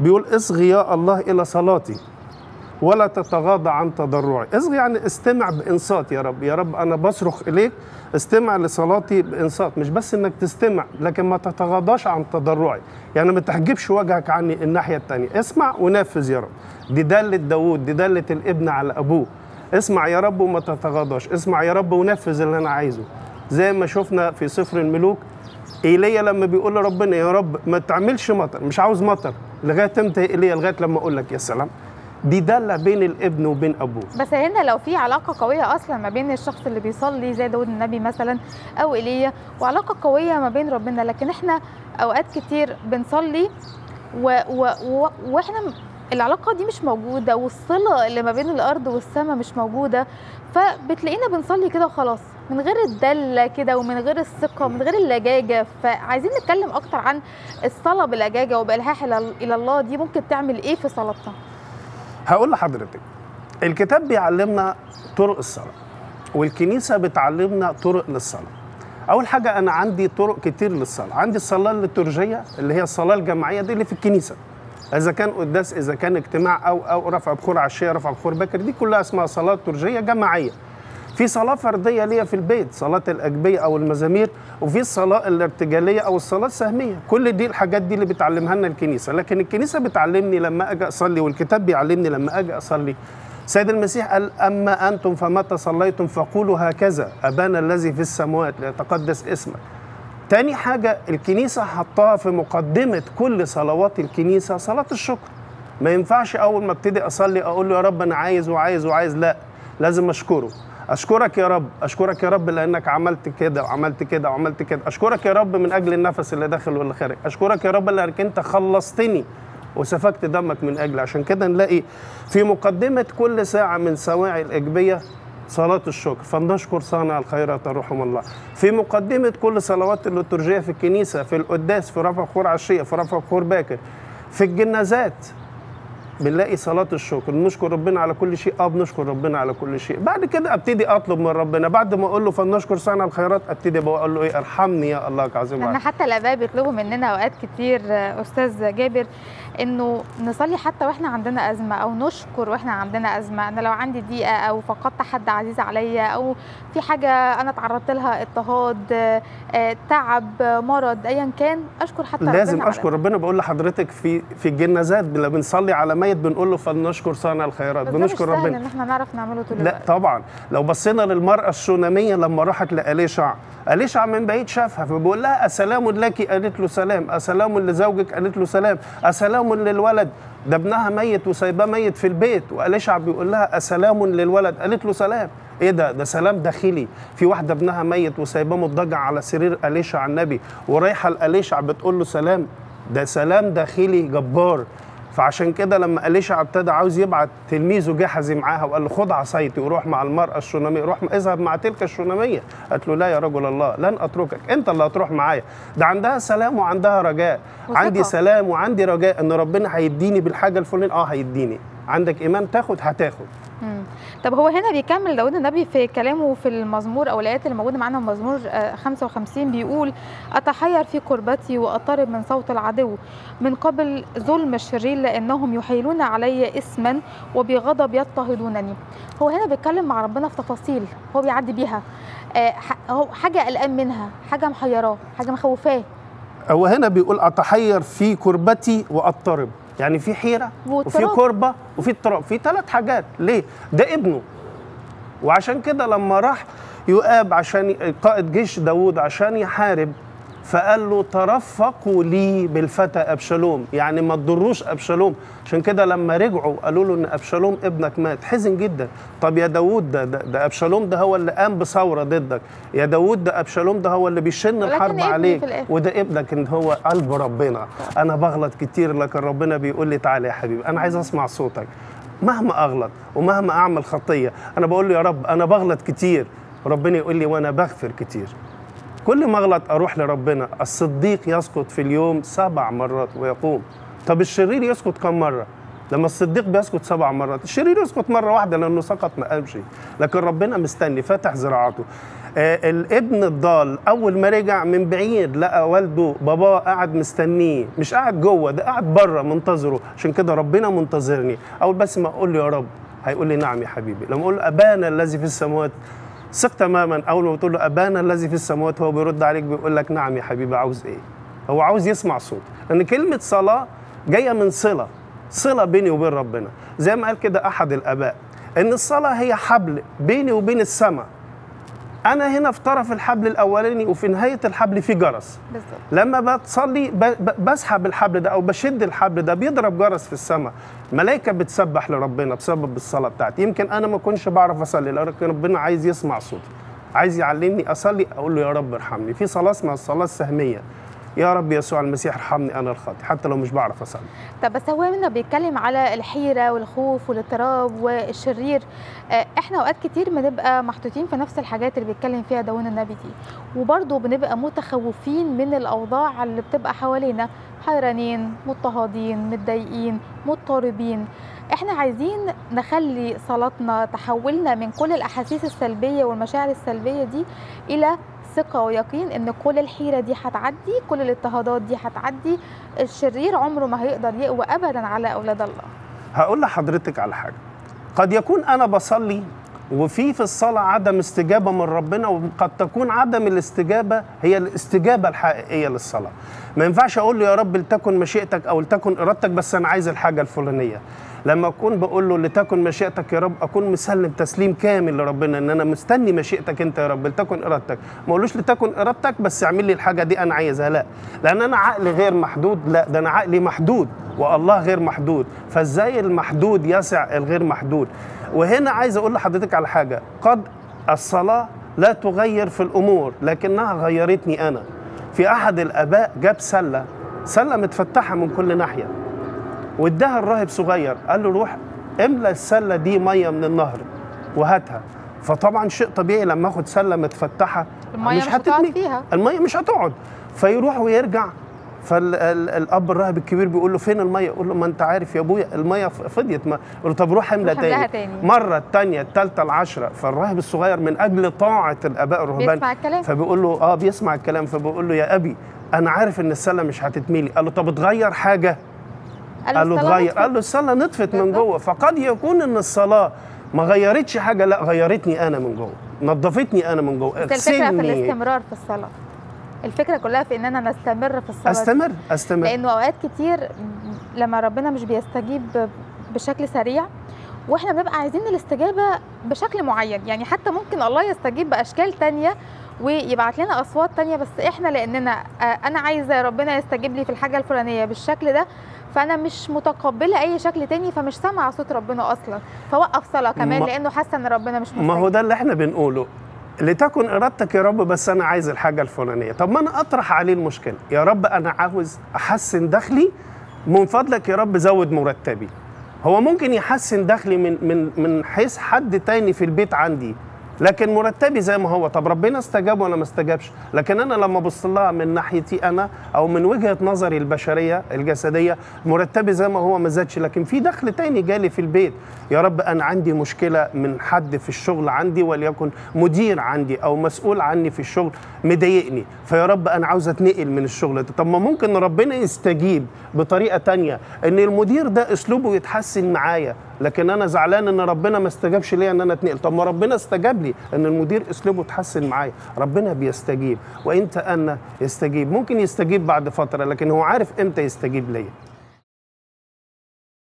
بيقول اصغي يا الله الى صلاتي ولا تتغاضى عن تضرعي اصغي يعني استمع بانصات يا رب يا رب انا بصرخ اليك استمع لصلاتي بانصات مش بس انك تستمع لكن ما تتغاضاش عن تضرعي يعني ما تحجبش وجهك عني الناحيه الثانيه اسمع ونفذ يا رب دي داله داوود دي داله الابن على ابوه اسمع يا رب وما تتغاضاش اسمع يا رب ونفذ اللي انا عايزه زي ما شفنا في سفر الملوك ايليا لما بيقول لربنا يا رب ما تعملش مطر مش عاوز مطر لغايه امتى يا ايليا لغايه لما اقول لك يا سلام دي داله بين الابن وبين ابوه بس هنا لو في علاقة قوية أصلا ما بين الشخص اللي بيصلي زي داود النبي مثلا أو إيليا وعلاقة قوية ما بين ربنا لكن إحنا أوقات كتير بنصلي و و و وإحنا م- العلاقة دي مش موجودة والصلة اللي ما بين الأرض والسماء مش موجودة فبتلاقينا بنصلي كده وخلاص من غير الدلة كده ومن غير الثقة من غير اللجاجة فعايزين نتكلم أكتر عن الصلاة باللجاجة وبإلحاح إلى إلى الله دي ممكن تعمل إيه في صلاتنا هقول لحضرتك الكتاب بيعلمنا طرق الصلاة والكنيسة بتعلمنا طرق للصلاة أول حاجة أنا عندي طرق كتير للصلاة عندي الصلاة الليتورجية اللي هي الصلاة الجماعية دي اللي في الكنيسة إذا كان قداس إذا كان اجتماع أو أو رفع بخور عشية رفع بخور باكر دي كلها اسمها صلاة ليتورجية جماعية في صلاة فردية ليا في البيت صلاة الأجبية أو المزامير وفي الصلاة الارتجالية أو الصلاة السهمية كل دي الحاجات دي اللي بتعلمها لنا الكنيسة لكن الكنيسة بتعلمني لما أجي أصلي والكتاب بيعلمني لما أجي أصلي سيد المسيح قال أما أنتم فمتى صليتم فقولوا هكذا أبانا الذي في السماوات ليتقدس اسمك تاني حاجة الكنيسة حطها في مقدمة كل صلوات الكنيسة صلاة الشكر ما ينفعش أول ما ابتدي أصلي أقول له يا رب أنا عايز وعايز وعايز لا لازم أشكره أشكرك يا رب أشكرك يا رب لأنك عملت كده وعملت كده وعملت كده أشكرك يا رب من أجل النفس اللي داخل واللي خارج أشكرك يا رب لأنك أنت خلصتني وسفكت دمك من أجلي عشان كده نلاقي في مقدمة كل ساعة من سواعي الإجبية صلاة الشكر فلنشكر صانع الخيرات رحم الله في مقدمة كل صلوات الليتورجية في الكنيسة في القداس في رفع بخور عشية في رفع بخور باكر في الجنازات بنلاقي صلاة الشكر نشكر ربنا على كل شيء اه بنشكر ربنا على كل شيء بعد كده ابتدي اطلب من ربنا بعد ما اقول له فلنشكر صانع الخيرات ابتدي بقول له ايه ارحمني يا الله عظيم لان حتى الاباء بيطلبوا مننا اوقات كتير آه، استاذ جابر انه نصلي حتى واحنا عندنا ازمه او نشكر واحنا عندنا ازمه انا لو عندي ضيقه او فقدت حد عزيز عليا او في حاجه انا تعرضت لها اضطهاد آه، آه، تعب آه، مرض ايا كان اشكر حتى لازم ربنا على اشكر ربنا بقول لحضرتك في في الجنازات لما بنصلي على ميت بنقول له فلنشكر صانع الخيرات بس ده مش بنشكر سهل ربنا ان احنا نعرف نعمله طول لا الوقت طبعا لو بصينا للمرأة الشونامية لما راحت لأليشع أليشع من بعيد شافها فبيقول لها أسلام لك قالت له سلام أسلام لزوجك قالت له سلام أسلام للولد ده ابنها ميت وسايباه ميت في البيت وأليشع بيقول لها أسلام للولد قالت له سلام ايه ده ده سلام داخلي في واحده ابنها ميت وسايباه مضطجع على سرير اليشع النبي ورايحه لاليشع بتقول له سلام ده سلام داخلي جبار فعشان كده لما أليشع ابتدى عاوز يبعت تلميذه جحزي معاها وقال له خد عصايتي وروح مع المرأة الشونامية روح اذهب مع تلك الشونامية قالت له لا يا رجل الله لن أتركك أنت اللي هتروح معايا ده عندها سلام وعندها رجاء وثقة. عندي سلام وعندي رجاء إن ربنا هيديني بالحاجة الفلانية أه هيديني عندك إيمان تاخد هتاخد مم. طب هو هنا بيكمل داود النبي في كلامه في المزمور او الايات اللي موجوده معانا في مزمور آه، 55 بيقول اتحير في قربتي واضطرب من صوت العدو من قبل ظلم الشرير لانهم يحيلون علي اسما وبغضب يضطهدونني هو هنا بيتكلم مع ربنا في تفاصيل هو بيعدي بيها آه، ح- هو حاجه قلقان منها حاجه محيراه حاجه مخوفاه هو هنا بيقول أتحير في كربتي وأضطرب يعني في حيرة وفي واضطراب. كربة وفي اضطراب في ثلاث حاجات ليه ده ابنه وعشان كده لما راح يؤاب عشان ي- قائد جيش داوود عشان يحارب فقال له ترفقوا لي بالفتى ابشالوم يعني ما تضروش ابشالوم عشان كده لما رجعوا قالوا له ان ابشالوم ابنك مات حزن جدا طب يا داوود ده, ده, ده ابشالوم ده هو اللي قام بثوره ضدك يا داوود ده ابشالوم ده هو اللي بيشن ولكن الحرب ابني عليك في الآخر. وده ابنك ان هو قلب ربنا انا بغلط كتير لكن ربنا بيقول لي تعالى يا حبيبي انا عايز اسمع صوتك مهما اغلط ومهما اعمل خطيه انا بقول له يا رب انا بغلط كتير ربنا يقول لي وانا بغفر كتير كل ما اغلط اروح لربنا الصديق يسقط في اليوم سبع مرات ويقوم طب الشرير يسقط كم مره لما الصديق بيسكت سبع مرات الشرير يسكت مره واحده لانه سقط ما قامش لكن ربنا مستني فاتح ذراعاته آه الابن الضال اول ما رجع من بعيد لقى والده باباه قاعد مستنيه مش قاعد جوه ده قاعد بره منتظره عشان كده ربنا منتظرني اول بس ما اقول له يا رب هيقول لي نعم يا حبيبي لما اقول له ابانا الذي في السماوات ثق تماما اول ما بتقول له ابانا الذي في السماوات هو بيرد عليك بيقول لك نعم يا حبيبي عاوز ايه هو عاوز يسمع صوت لان كلمه صلاه جايه من صله صله بيني وبين ربنا زي ما قال كده احد الاباء ان الصلاه هي حبل بيني وبين السماء انا هنا في طرف الحبل الاولاني وفي نهايه الحبل في جرس بالظبط لما بتصلي ب- ب- بسحب الحبل ده او بشد الحبل ده بيضرب جرس في السماء ملائكه بتسبح لربنا بسبب الصلاه بتاعتي يمكن انا ما كنتش بعرف اصلي لكن ربنا عايز يسمع صوتي عايز يعلمني اصلي اقول له يا رب ارحمني في صلاه اسمها الصلاه السهميه يا رب يسوع المسيح ارحمني انا الخاطئ حتى لو مش بعرف اصلي طب بس هو هنا بيتكلم على الحيرة والخوف والاضطراب والشرير آه، احنا اوقات كتير بنبقى محطوطين في نفس الحاجات اللي بيتكلم فيها داوود النبي دي وبرضه بنبقى متخوفين من الاوضاع اللي بتبقى حوالينا حيرانين مضطهدين متضايقين مضطربين احنا عايزين نخلي صلاتنا تحولنا من كل الاحاسيس السلبيه والمشاعر السلبيه دي الى ثقه ويقين ان كل الحيره دي هتعدي كل الاضطهادات دي هتعدي الشرير عمره ما هيقدر يقوى ابدا على اولاد الله هقول لحضرتك على حاجه قد يكون انا بصلي وفي في الصلاة عدم استجابة من ربنا وقد تكون عدم الاستجابة هي الاستجابة الحقيقية للصلاة ما ينفعش أقول له يا رب لتكن مشيئتك أو لتكن إرادتك بس أنا عايز الحاجة الفلانية لما أكون بقول له لتكن مشيئتك يا رب أكون مسلم تسليم كامل لربنا إن أنا مستني مشيئتك أنت يا رب لتكن إرادتك ما أقولوش لتكن إرادتك بس اعمل لي الحاجة دي أنا عايزها لا لأن أنا عقلي غير محدود لا ده أنا عقلي محدود والله غير محدود فازاي المحدود يسع الغير محدود وهنا عايز اقول لحضرتك على حاجه قد الصلاه لا تغير في الامور لكنها غيرتني انا في احد الاباء جاب سله سله متفتحه من كل ناحيه واداها الراهب صغير قال له روح املى السله دي ميه من النهر وهاتها فطبعا شيء طبيعي لما اخد سله متفتحه المية مش هتقعد هتتملي. فيها. الميه مش هتقعد فيروح ويرجع فالاب الراهب الكبير بيقول له فين الميه يقول له ما انت عارف يا ابويا الميه ف- فضيت ما يقول له طب روح املى روح املاها تاني. تاني. مره الثانيه الثالثه العشره فالراهب الصغير من اجل طاعه الاباء الرهبان بيسمع الكلام. فبيقول له اه بيسمع الكلام فبيقول له يا ابي انا عارف ان السله مش هتتملي قال له طب اتغير حاجه قال له الصلاة اتغير نطفت. قال له الصلاه نطفت من بالظبط. جوه فقد يكون ان الصلاه ما غيرتش حاجه لا غيرتني انا من جوه نظفتني انا من جوه بس الفكره في اغسلني. الاستمرار في الصلاه الفكره كلها في اننا نستمر في الصلاه دي. استمر استمر لانه اوقات كتير لما ربنا مش بيستجيب بشكل سريع واحنا بنبقى عايزين الاستجابه بشكل معين يعني حتى ممكن الله يستجيب باشكال تانية ويبعت لنا اصوات تانية بس احنا لاننا آه، انا عايزه ربنا يستجيب لي في الحاجه الفلانيه بالشكل ده فانا مش متقبله اي شكل تاني فمش سامعه صوت ربنا اصلا فوقف صلاه كمان ما- لانه حاسه ان ربنا مش ما هو مستجيب ده اللي احنا بنقوله لتكن ارادتك يا رب بس انا عايز الحاجه الفلانيه طب ما انا اطرح عليه المشكله يا رب انا عاوز احسن دخلي من فضلك يا رب زود مرتبي هو ممكن يحسن دخلي من من من حيث حد تاني في البيت عندي لكن مرتبي زي ما هو طب ربنا استجاب ولا ما استجابش لكن انا لما ابص لها من ناحيتي انا او من وجهه نظري البشريه الجسديه مرتبي زي ما هو ما زادش لكن في دخل تاني جالي في البيت يا رب انا عندي مشكله من حد في الشغل عندي وليكن مدير عندي او مسؤول عني في الشغل مضايقني فيا رب انا عاوز اتنقل من الشغل ده طب ما ممكن ربنا يستجيب بطريقه تانية ان المدير ده اسلوبه يتحسن معايا لكن انا زعلان ان ربنا ما استجابش ليا ان انا اتنقل طب ما ربنا استجاب لي ان المدير اسلوبه اتحسن معايا ربنا بيستجيب وانت انا يستجيب ممكن يستجيب بعد فتره لكن هو عارف امتى يستجيب ليا